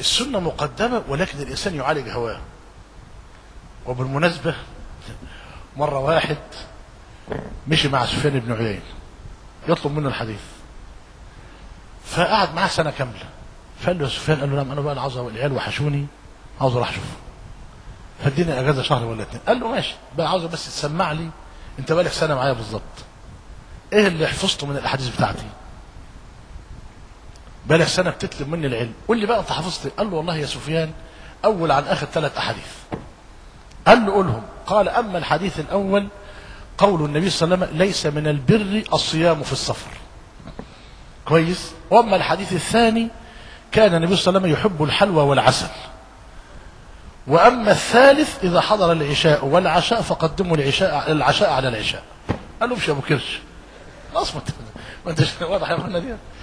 السنة مقدمة ولكن الإنسان يعالج هواه وبالمناسبة مرة واحد مشي مع سفيان بن عيينة يطلب منه الحديث فقعد معاه سنة كاملة فقال له يا سفيان قال له نعم أنا بقى عاوز العيال وحشوني عاوز أروح أشوفه فاديني أجازة شهر ولا اتنين قال له ماشي بقى عاوز بس تسمع لي أنت بقالك سنة معايا بالظبط إيه اللي حفظته من الأحاديث بتاعتي بقالك سنة بتطلب مني العلم قول لي بقى أنت حفظت إيه؟ قال له والله يا سفيان أول عن آخر ثلاث أحاديث قال له قولهم قال أما الحديث الأول قول النبي صلى الله عليه وسلم ليس من البر الصيام في السفر كويس واما الحديث الثاني كان النبي صلى الله عليه وسلم يحب الحلوى والعسل واما الثالث اذا حضر العشاء والعشاء فقدموا العشاء العشاء على العشاء قال له مش يا ابو كرش خلاص ما انت ما انت واضح يا اخوانا دي